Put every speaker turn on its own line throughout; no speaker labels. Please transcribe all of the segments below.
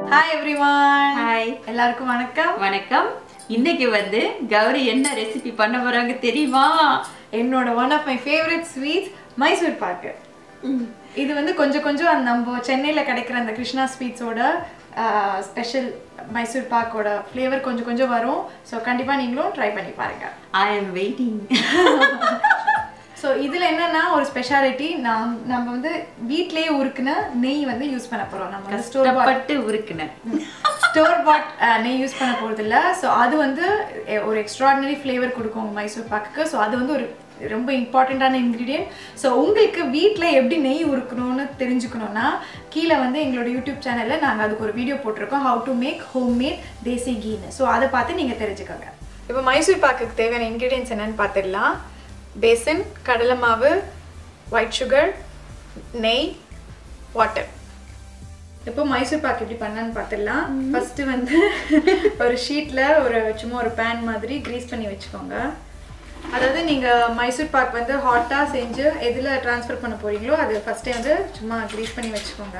Hi everyone
hi
எல்லாருக்கும் வணக்கம்
வணக்கம் இன்னைக்கு வந்து கௌரி என்ன ரெசிபி பண்ண போறாங்க தெரியுமா
என்னோட one of my favourite sweets Mysore pak இது வந்து கொஞ்சம் கொஞ்சம் அந்த நம்ம சென்னையில் கிடைக்கிற அந்த கிருஷ்ணா ஸ்வீட்ஸோட ஸ்பெஷல் மைசூர் பாக்கோட ஃப்ளேவர் கொஞ்சம் கொஞ்சம் வரும் ஸோ கண்டிப்பாக நீங்களும் ட்ரை பண்ணி பாருங்க
ஐ எம் வெயிட்டிங்
ஸோ இதில் என்னன்னா ஒரு ஸ்பெஷாலிட்டி நாம் நம்ம வந்து வீட்டிலேயே உருக்குன நெய் வந்து யூஸ் பண்ண போகிறோம் நம்ம வந்து ஸ்டோர்
கஷ்டப்பட்டு உருக்குனேன்
ஸ்டோர் பாட் நெய் யூஸ் பண்ண போகிறது இல்லை ஸோ அது வந்து எ- ஒரு எக்ஸ்ட்ராடினரி ஃப்ளேவர் கொடுக்கும் உங்க மைசூர் பாக்குக்கு ஸோ அது வந்து ஒரு ரொம்ப இம்பார்ட்டண்ட்டான இன்க்ரீடியன்ட் ஸோ உங்களுக்கு வீட்டில் எப்படி நெய் உருக்கணும்னு தெரிஞ்சுக்கணும்னா கீழே வந்து எங்களோட யூடியூப் சேனலில் நாங்கள் அதுக்கு ஒரு வீடியோ போட்டிருக்கோம் how to make home made desi கீன்னு ஸோ அதை பார்த்து நீங்கள் தெரிஞ்சுக்கோங்க இப்போ மைசூர் பாக்குக்கு தேவையான இன்க்ரீடியன்ஸ் என்னன்னு பார்த்துடலாம் பேசன் கடலை மாவு ஒயிட் சுகர் நெய் வாட்டர் இப்போ மைசூர் பாக் எப்படி பண்ணலான்னு பார்த்துடலாம் ஃபர்ஸ்ட் வந்து ஒரு ஷீட்ல ஒரு சும்மா ஒரு பேன் மாதிரி கிரீஸ் பண்ணி வச்சுக்கோங்க அதாவது நீங்க மைசூர் பாக் வந்து ஹாட்டா செஞ்சு எதுல ட்ரான்ஸ்ஃபர் பண்ண போறீங்களோ அது ஃபர்ஸ்டே வந்து சும்மா கிரீஸ் பண்ணி வச்சுக்கோங்க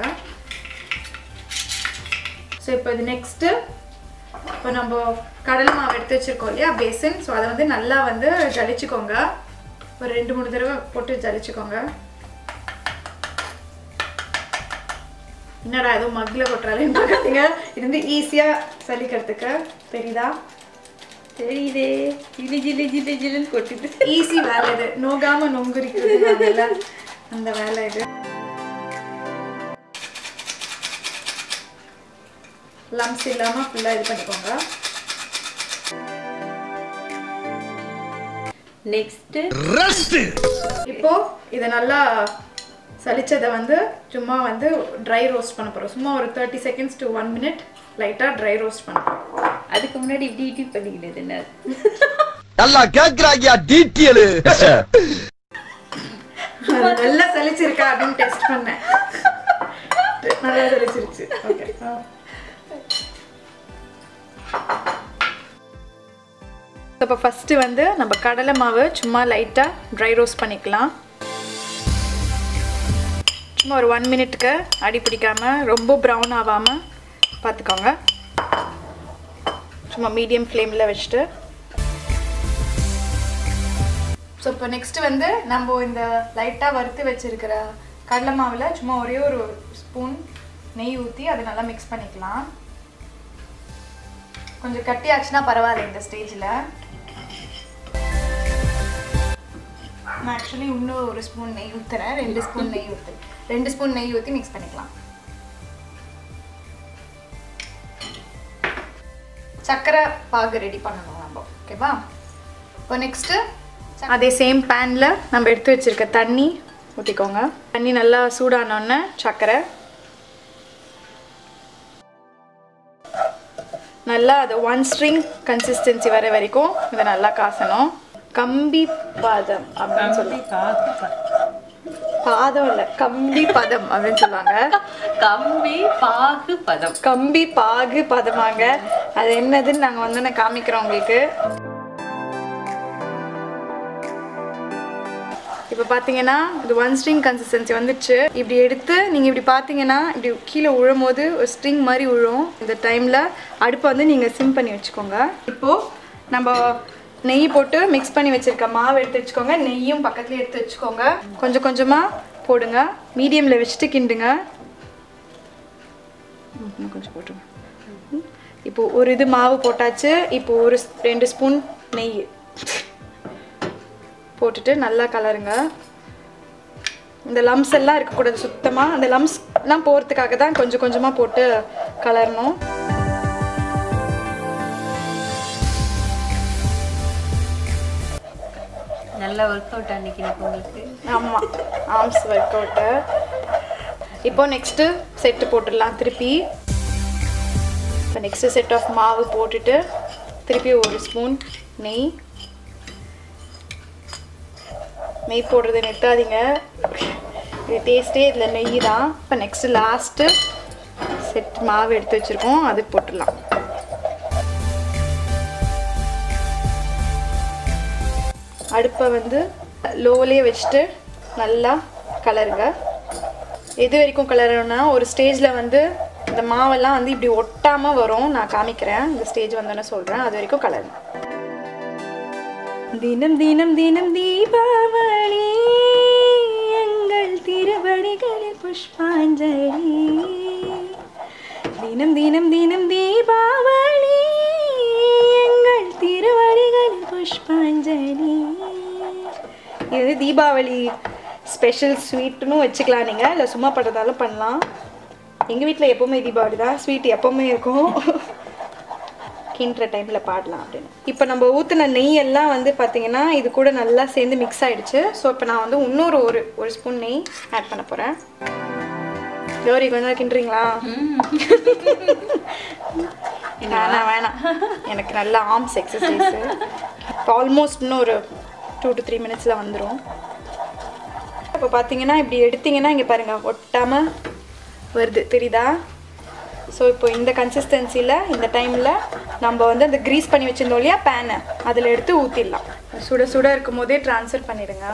ஸோ இப்போ இது நெக்ஸ்ட்டு இப்போ நம்ம கடலை மாவு எடுத்து வச்சிருக்கோம் இல்லையா பேசன் ஸோ அதை வந்து நல்லா வந்து ஜலிச்சுக்கோங்க ஒரு ரெண்டு மூணு தடவை போட்டு ஜலிச்சுக்கோங்க என்னடா ஏதோ மக்கில் கொட்டுறாலேன்னு பார்க்காதீங்க இது வந்து ஈஸியாக சலிக்கிறதுக்கு தெரியுதா
தெரியுதே ஜிலி ஜிலி ஜிலி ஜிலுன்னு கொட்டுது
ஈஸி வேலை இது நோகாம நொங்குரிக்கிறது அந்த வேலை இது லம்ஸ் இல்லாமல் ஃபுல்லாக இது பண்ணிக்கோங்க
நெக்ஸ்ட்
இப்போ இதை நல்லா சலிச்சதை வந்து சும்மா வந்து ட்ரை ரோஸ்ட் பண்ண போகிறோம் சும்மா ஒரு thirty seconds to one minute லைட்டாக ட்ரை ரோஸ்ட் பண்ண போகிறோம்
அதுக்கு முன்னாடி இப்படி இப்படி பண்ணிக்கிட்டது என்ன
நல்லா கேக்குறாங்கயா டீட்டெயில்
அது நல்லா சலிச்சிருக்கா அப்படின்னு டெஸ்ட் பண்ணேன் நல்லா சலிச்சிருச்சு ஓகே இப்போ ஃபஸ்ட்டு வந்து நம்ம கடலை மாவு சும்மா லைட்டாக ட்ரை ரோஸ்ட் பண்ணிக்கலாம் சும்மா ஒரு ஒன் மினிட்க்கு அடி பிடிக்காம ரொம்ப ப்ரௌன் ஆகாமல் பார்த்துக்கோங்க சும்மா மீடியம் ஃப்ளேமில் வச்சுட்டு ஸோ இப்போ நெக்ஸ்ட் வந்து நம்ம இந்த லைட்டாக வறுத்து வச்சிருக்கிற கடலை மாவில் சும்மா ஒரே ஒரு ஸ்பூன் நெய் ஊற்றி அதை நல்லா மிக்ஸ் பண்ணிக்கலாம் கொஞ்சம் கட்டி ஆச்சுன்னா பரவாயில்ல இந்த ஸ்டேஜில் நான் ஆக்சுவலி இன்னும் ஒரு ஸ்பூன் நெய் ஊற்றுறேன் ரெண்டு ஸ்பூன் நெய் ஊற்று ரெண்டு ஸ்பூன் நெய் ஊற்றி மிக்ஸ் பண்ணிக்கலாம் சர்க்கரை பாகு ரெடி பண்ணணும் நம்ம ஓகேவா இப்போ நெக்ஸ்ட்டு அதே சேம் பேனில் நம்ம எடுத்து வச்சிருக்க தண்ணி ஊற்றிக்கோங்க தண்ணி நல்லா சூடானோடனே சர்க்கரை நல்லா அது ஒன் ஸ்ட்ரிங் கன்சிஸ்டன்சி வர வரைக்கும் இதை நல்லா காசணும் கம்பி பாதம் அப்படின்னு சொல்லி பாதம் இல்லை கம்பி பதம் அப்படின்னு சொல்லுவாங்க
கம்பி பாகு பதம்
கம்பி பாகு பதமாங்க அது என்னதுன்னு நாங்கள் வந்து நான் காமிக்கிறோம் உங்களுக்கு இப்போ பார்த்தீங்கன்னா இது ஒன் ஸ்ட்ரிங் கன்சிஸ்டன்சி வந்துச்சு இப்படி எடுத்து நீங்கள் இப்படி பார்த்தீங்கன்னா இப்படி கீழே விழும்போது ஒரு ஸ்ட்ரிங் மாதிரி விழும் இந்த டைமில் அடுப்பை வந்து நீங்கள் சிம் பண்ணி வச்சுக்கோங்க இப்போது நம்ம நெய் போட்டு மிக்ஸ் பண்ணி வச்சுருக்க மாவு எடுத்து வச்சுக்கோங்க நெய்யும் பக்கத்துலேயே எடுத்து வச்சுக்கோங்க கொஞ்சம் கொஞ்சமாக போடுங்க மீடியமில் வச்சுட்டு கிண்டுங்க ம், இன்னும் கொஞ்சம் போட்டுருங்க ம். இப்போ ஒரு இது மாவு போட்டாச்சு இப்போ ஒரு ஸ்- ரெண்டு ஸ்பூன் நெய் போட்டுட்டு நல்லா கலருங்க இந்த லம்ஸ் எல்லாம் இருக்கக்கூடாது சுத்தமாக அந்த லம்ஸ்லாம் போகிறதுக்காக தான் கொஞ்சம் கொஞ்சமாக போட்டு கலரணும்
நல்ல ஒர்க் அவுட் அன்னைக்கு எனக்கு உங்களுக்கு
ஆமாம் ஆர்ம்ஸ் ஒர்க் அவுட்டு இப்போ நெக்ஸ்ட்டு செட்டு போட்டுடலாம் திருப்பி இப்போ நெக்ஸ்ட்டு செட் ஆஃப் மாவு போட்டுட்டு திருப்பி ஒரு ஸ்பூன் நெய் நெய் போடுறதை நிறுத்தாதீங்க இது டேஸ்ட்டே இதில் நெய் தான் இப்போ நெக்ஸ்ட்டு லாஸ்ட்டு செட் மாவு எடுத்து வச்சுருக்கோம் அதுக்கு போட்டுடலாம் அடுப்பை வந்து லோவிலே வச்சுட்டு நல்லா கலருங்க எது வரைக்கும் கலரணும்னா ஒரு ஸ்டேஜில் வந்து இந்த மாவெல்லாம் வந்து இப்படி ஒட்டாம வரும் நான் காமிக்கிறேன் இந்த ஸ்டேஜ் வந்தோன்னே சொல்றேன் அது வரைக்கும் கலர் தினம் தினம் தினம் தீபாவளி எங்கள் திருவடிகளில் புஷ்பாஞ்சலி தினம் தினம் தினம் தீபாவளி எங்கள் திருவடிகளில் புஷ்பாஞ்சலி இது தீபாவளி ஸ்பெஷல் ஸ்வீட்னு வச்சுக்கலாம் நீங்கள் இல்லை சும்மா படுறதாலும் பண்ணலாம் எங்கள் வீட்டில் எப்போவுமே தீபாவளி தான் ஸ்வீட் எப்போவுமே இருக்கும் கிண்டுற டைமில் பாடலாம் அப்படின்னு இப்போ நம்ம ஊற்றின நெய் எல்லாம் வந்து பார்த்தீங்கன்னா இது கூட நல்லா சேர்ந்து மிக்ஸ் ஆயிடுச்சு ஸோ இப்போ நான் வந்து இன்னொரு ஒரு ஒரு ஸ்பூன் நெய் ஆட் பண்ண போகிறேன் கௌரி கொஞ்ச நேரம் கிண்டுறீங்களா வேணாம் வேணாம் எனக்கு நல்ல ஆர்ம்ஸ் எக்ஸசைஸு இப்போ ஆல்மோஸ்ட் இன்னும் ஒரு டூ டு த்ரீ மினிட்ஸில் வந்துடும் இப்போ பார்த்தீங்கன்னா இப்படி எடுத்தீங்கன்னா இங்கே பாருங்கள் ஒட்டாமல் வருது தெரியுதா ஸோ இப்போ இந்த கன்சிஸ்டன்சியில் இந்த டைமில் நம்ம வந்து அந்த க்ரீஸ் பண்ணி வச்சிருந்தோம் இல்லையா பேனை அதில் எடுத்து ஊற்றிடலாம் சுட சுட இருக்கும் போதே ட்ரான்ஸ்ஃபர் பண்ணிடுங்க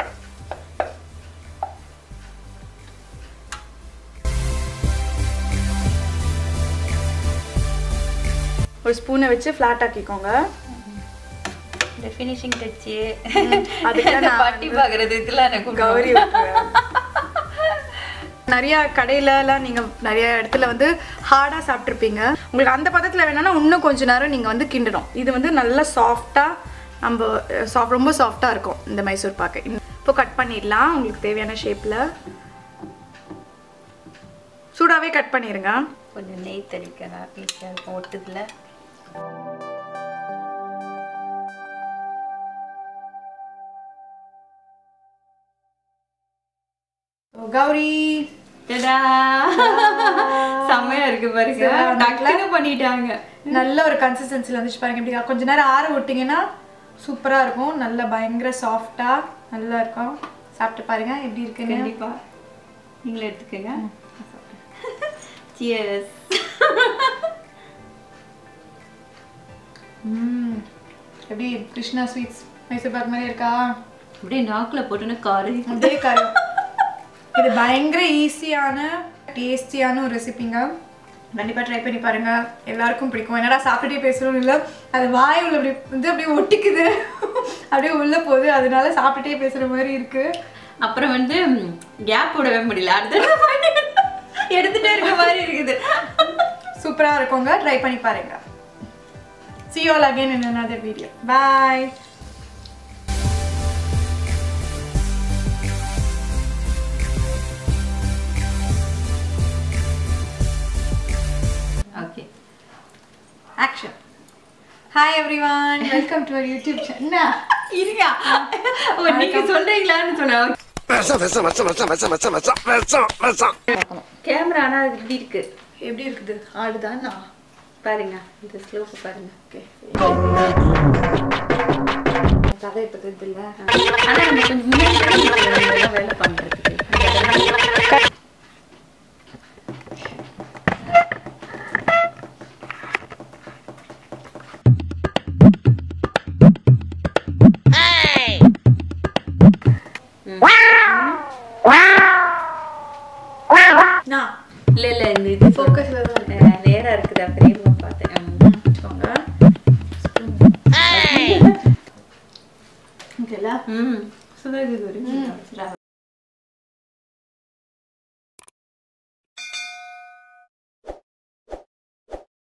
ஒரு ஸ்பூனை வச்சு ஃப்ளாட் ஆக்கிக்கோங்க
இந்த ஃபினிஷிங் டச்சு
அதுக்கெல்லாம் நான்
பட்டி பார்க்கறது இதெல்லாம் எனக்கு
கௌரி விட்டுருவேன். நிறைய கடையிலலாம் நீங்கள் நிறைய இடத்துல வந்து ஹார்டாக சாப்பிட்ருப்பீங்க உங்களுக்கு அந்த பதத்தில் வேணும்னா இன்னும் கொஞ்ச நேரம் நீங்கள் வந்து கிண்டணும் இது வந்து நல்லா சாஃப்டாக நம்ம சாஃப்ட் ரொம்ப சாஃப்டாக இருக்கும் இந்த மைசூர் பாக்கு இப்போ கட் பண்ணிடலாம் உங்களுக்கு தேவையான ஷேப்பில் சூடாகவே கட் பண்ணிடுங்க
கொஞ்சம் நெய் தெளிக்கலாம் ஈஸியாக இருக்கும் ஒட்டுதுல
கௌரி
டடா செம்மையா இருக்கு பாருங்க டக்குனு பண்ணிட்டாங்க
நல்ல ஒரு கன்சிஸ்டன்சியில் வந்துச்சு பாருங்க இப்படி கொஞ்ச நேரம் ஆற விட்டிங்கன்னா சூப்பராக இருக்கும் நல்ல பயங்கர சாஃப்டாக நல்லா இருக்கும் சாப்பிட்டு பாருங்க எப்படி இருக்குன்னு
கண்டிப்பா நீங்களே எடுத்துக்கோங்க சியர்ஸ்
ம் எப்படி கிருஷ்ணா ஸ்வீட்ஸ் மைசூர் பாக் மாதிரி இருக்கா
அப்படியே நாக்குல போட்டுன்னு காரு
அப்படியே கரும் இது பயங்கர ஈஸியான டேஸ்டியான ஒரு ரெசிபிங்க கண்டிப்பாக ட்ரை பண்ணி பாருங்க எல்லாருக்கும் பிடிக்கும் என்னடா சாப்பிட்டுட்டே பேசுகிறோம் இல்லை அது வாய் உள்ள அப்படி வந்து அப்படியே ஒட்டிக்குது அப்படியே உள்ள போகுது அதனால சாப்பிட்டுட்டே பேசுகிற மாதிரி இருக்கு
அப்புறம் வந்து கேப் விடவே முடியல அடுத்த எடுத்துட்டே இருக்க மாதிரி இருக்குது
சூப்பராக இருக்குங்க ட்ரை பண்ணி பாருங்க see you all again in another video bye
okay
action hi everyone welcome to our youtube channel
இருங்க ஓ நீங்க சொல்றீங்களான்னு சொன்ன
விஷம் விஷம் விஷம் விஷம் விஷம் விஷம் விஷம் விஷம் விஷம்
கேமரா ஆனா அது இப்படி இருக்கு
எப்படி இருக்குது ஆடுதானா
பாருங்க இந்த ஸ்லோப் பாருங்க
ஓகே
கதை இப்போ இல்ல ஆனா நம்ம கொஞ்சம் முன்னாடி எல்லாம் வேலை பண்றதுக்கு
நான்
இல்ல இல்ல இந்த இது
ஃபோக்கஸ்ல தான்
அஹ், நேரா இருக்குது அப்படியே பார்த்தேன் ம்.
வச்சுக்கோங்க
ம் சுதா இது ஒரு